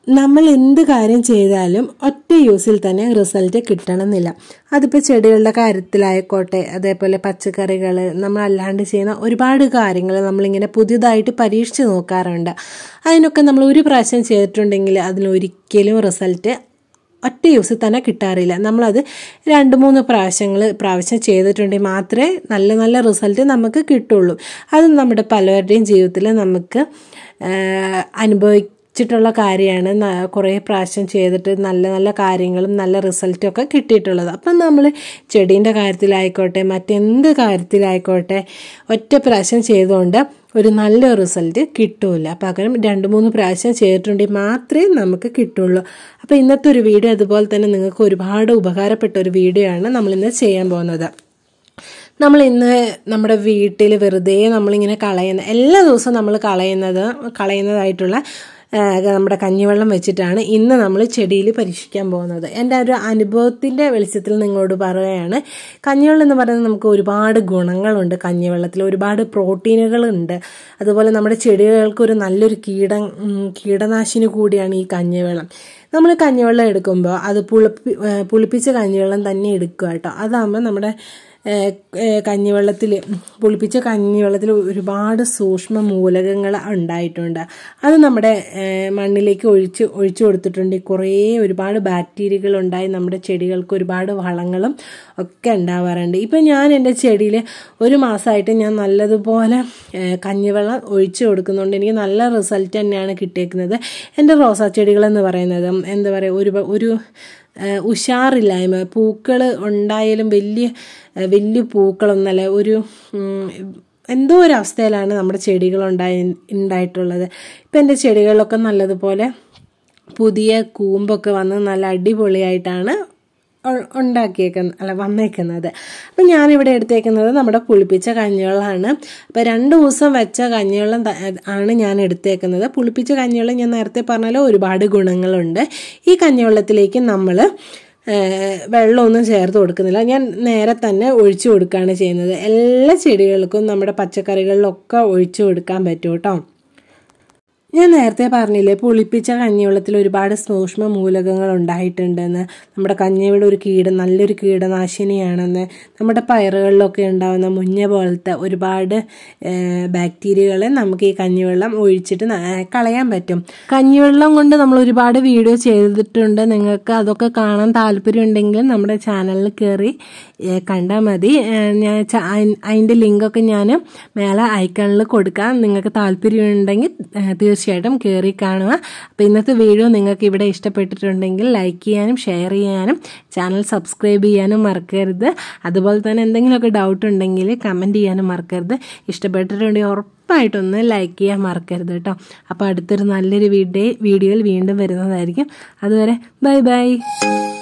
നമ്മൾ എന്ത് കാര്യം ചെയ്താലും ഒറ്റ യൂസിൽ തന്നെ റിസൾട്ട് കിട്ടണമെന്നില്ല അതിപ്പോൾ ചെടികളുടെ കാര്യത്തിലായിക്കോട്ടെ അതേപോലെ പച്ചക്കറികൾ നമ്മൾ അല്ലാണ്ട് ചെയ്യുന്ന ഒരുപാട് കാര്യങ്ങൾ നമ്മളിങ്ങനെ പുതിയതായിട്ട് പരീക്ഷിച്ച് നോക്കാറുണ്ട് അതിനൊക്കെ നമ്മൾ ഒരു പ്രാവശ്യം ചെയ്തിട്ടുണ്ടെങ്കിൽ അതിനൊരിക്കലും റിസൾട്ട് ഒറ്റ യൂസിൽ തന്നെ കിട്ടാറില്ല നമ്മളത് രണ്ട് മൂന്ന് പ്രാവശ്യങ്ങൾ പ്രാവശ്യം ചെയ്തിട്ടുണ്ടെങ്കിൽ മാത്രമേ നല്ല നല്ല റിസൾട്ട് നമുക്ക് കിട്ടുള്ളൂ അത് നമ്മുടെ പലവരുടെയും ജീവിതത്തിൽ നമുക്ക് അനുഭവിക്കും ച്ചിട്ടുള്ള കാര്യമാണ് കുറേ പ്രാവശ്യം ചെയ്തിട്ട് നല്ല നല്ല കാര്യങ്ങളും നല്ല റിസൾട്ടും ഒക്കെ കിട്ടിയിട്ടുള്ളത് അപ്പം നമ്മൾ ചെടീൻ്റെ കാര്യത്തിലായിക്കോട്ടെ മറ്റെന്ത് കാര്യത്തിലായിക്കോട്ടെ ഒറ്റ പ്രാവശ്യം ചെയ്തുകൊണ്ട് ഒരു നല്ല റിസൾട്ട് കിട്ടില്ല പകരം രണ്ട് മൂന്ന് പ്രാവശ്യം ചെയ്തിട്ടുണ്ടെങ്കിൽ മാത്രമേ നമുക്ക് കിട്ടുള്ളൂ അപ്പോൾ ഇന്നത്തെ ഒരു വീഡിയോ അതുപോലെ തന്നെ നിങ്ങൾക്ക് ഒരുപാട് ഉപകാരപ്പെട്ട ഒരു വീഡിയോ ആണ് നമ്മളിന്ന് ചെയ്യാൻ പോകുന്നത് നമ്മൾ ഇന്ന് നമ്മുടെ വീട്ടിൽ വെറുതെ നമ്മളിങ്ങനെ കളയുന്ന എല്ലാ ദിവസവും നമ്മൾ കളയുന്നത് കളയുന്നതായിട്ടുള്ള നമ്മുടെ കഞ്ഞിവെള്ളം വെച്ചിട്ടാണ് ഇന്ന് നമ്മൾ ചെടിയിൽ പരീക്ഷിക്കാൻ പോകുന്നത് എൻ്റെ ഒരു അനുഭവത്തിൻ്റെ വെളിച്ചത്തിൽ നിങ്ങളോട് പറയുകയാണ് കഞ്ഞിവെള്ളം എന്ന് പറയുന്നത് നമുക്ക് ഒരുപാട് ഗുണങ്ങളുണ്ട് കഞ്ഞിവെള്ളത്തിൽ ഒരുപാട് പ്രോട്ടീനുകളുണ്ട് അതുപോലെ നമ്മുടെ ചെടികൾക്ക് ഒരു നല്ലൊരു കീട കീടനാശിനി കൂടിയാണ് ഈ കഞ്ഞിവെള്ളം നമ്മൾ കഞ്ഞിവെള്ളം എടുക്കുമ്പോൾ അത് പുളിപ്പി പുളിപ്പിച്ച കഞ്ഞിവെള്ളം തന്നെ എടുക്കുക കേട്ടോ അതാകുമ്പോൾ നമ്മുടെ കഞ്ഞിവെള്ളത്തിൽ പുളിപ്പിച്ച കഞ്ഞിവെള്ളത്തിൽ ഒരുപാട് സൂക്ഷ്മ മൂലകങ്ങൾ ഉണ്ടായിട്ടുണ്ട് അത് നമ്മുടെ മണ്ണിലേക്ക് ഒഴിച്ച് ഒഴിച്ചു കൊടുത്തിട്ടുണ്ട് കുറേ ഒരുപാട് ബാക്ടീരിയകൾ ഉണ്ടായി നമ്മുടെ ചെടികൾക്ക് ഒരുപാട് വളങ്ങളും ഒക്കെ ഉണ്ടാവാറുണ്ട് ഇപ്പം ഞാൻ എൻ്റെ ചെടിയിൽ ഒരു മാസമായിട്ട് ഞാൻ നല്ലതുപോലെ കഞ്ഞിവെള്ളം ഒഴിച്ചു കൊടുക്കുന്നുണ്ട് എനിക്ക് നല്ല റിസൾട്ട് തന്നെയാണ് കിട്ടിയേക്കുന്നത് എൻ്റെ റോസാ ചെടികളെന്ന് പറയുന്നത് എന്താ പറയുക ഒരു ഒരു ഉഷാറില്ലായ്മ പൂക്കൾ ഉണ്ടായാലും വലിയ വലിയ പൂക്കളൊന്നല്ല ഒരു എന്തോ ഒരു അവസ്ഥയിലാണ് നമ്മുടെ ചെടികൾ ഉണ്ടായി ഉണ്ടായിട്ടുള്ളത് ഇപ്പം എൻ്റെ ചെടികളിലൊക്കെ നല്ലതുപോലെ പുതിയ കൂമ്പൊക്കെ വന്ന് നല്ല അടിപൊളിയായിട്ടാണ് ഉണ്ടാക്കിയേക്കുന്നത് അല്ല വന്നേക്കുന്നത് അപ്പം ഞാനിവിടെ എടുത്തേക്കുന്നത് നമ്മുടെ പുളിപ്പിച്ച കഞ്ഞിവെള്ളമാണ് അപ്പോൾ രണ്ട് ദിവസം വെച്ച കഞ്ഞിവെള്ളം ആണ് ഞാൻ എടുത്തേക്കുന്നത് പുളിപ്പിച്ച കഞ്ഞിവെള്ളം ഞാൻ നേരത്തെ പറഞ്ഞാൽ ഒരുപാട് ഗുണങ്ങളുണ്ട് ഈ കഞ്ഞിവെള്ളത്തിലേക്ക് നമ്മൾ വെള്ളമൊന്നും ചേർത്ത് കൊടുക്കുന്നില്ല ഞാൻ നേരെ തന്നെ ഒഴിച്ചു കൊടുക്കുകയാണ് ചെയ്യുന്നത് എല്ലാ ചെടികൾക്കും നമ്മുടെ പച്ചക്കറികളിലൊക്കെ ഒഴിച്ചു കൊടുക്കാൻ പറ്റും കേട്ടോ ഞാൻ നേരത്തെ പറഞ്ഞില്ലേ പുളിപ്പിച്ച കഞ്ഞിവെള്ളത്തിൽ ഒരുപാട് സൂക്ഷ്മ മൂലകങ്ങൾ ഉണ്ടായിട്ടുണ്ടെന്ന് നമ്മുടെ കഞ്ഞിവെള്ളം ഒരു കീട നല്ലൊരു കീടനാശിനിയാണെന്ന് നമ്മുടെ പയറുകളിലൊക്കെ ഉണ്ടാകുന്ന മുഞ്ഞ പോലത്തെ ഒരുപാട് ബാക്ടീരിയകളെ നമുക്ക് ഈ കഞ്ഞിവെള്ളം ഒഴിച്ചിട്ട് കളയാൻ പറ്റും കഞ്ഞിവെള്ളം കൊണ്ട് നമ്മൾ ഒരുപാട് വീഡിയോ ചെയ്തിട്ടുണ്ട് നിങ്ങൾക്ക് അതൊക്കെ കാണാൻ താല്പര്യം ഉണ്ടെങ്കിൽ നമ്മുടെ ചാനലിൽ കയറി കണ്ടാൽ മതി ഞാൻ അതിൻ്റെ ലിങ്കൊക്കെ ഞാൻ മേലെ ഐക്കണിൽ കൊടുക്കാം നിങ്ങൾക്ക് താല്പര്യം ഉണ്ടെങ്കിൽ തീർച്ചയായിട്ടും കയറി കാണുക അപ്പോൾ ഇന്നത്തെ വീഡിയോ നിങ്ങൾക്ക് ഇവിടെ ഇഷ്ടപ്പെട്ടിട്ടുണ്ടെങ്കിൽ ലൈക്ക് ചെയ്യാനും ഷെയർ ചെയ്യാനും ചാനൽ സബ്സ്ക്രൈബ് ചെയ്യാനും മറക്കരുത് അതുപോലെ തന്നെ എന്തെങ്കിലുമൊക്കെ ഡൗട്ട് ഉണ്ടെങ്കിൽ കമൻറ്റ് ചെയ്യാനും മറക്കരുത് ഇഷ്ടപ്പെട്ടിട്ടുണ്ടെങ്കിൽ ഉറപ്പായിട്ടൊന്ന് ലൈക്ക് ചെയ്യാൻ മറക്കരുത് കേട്ടോ അപ്പോൾ അടുത്തൊരു നല്ലൊരു വീഡിയോ വീഡിയോയിൽ വീണ്ടും വരുന്നതായിരിക്കും അതുവരെ ബൈ ബൈ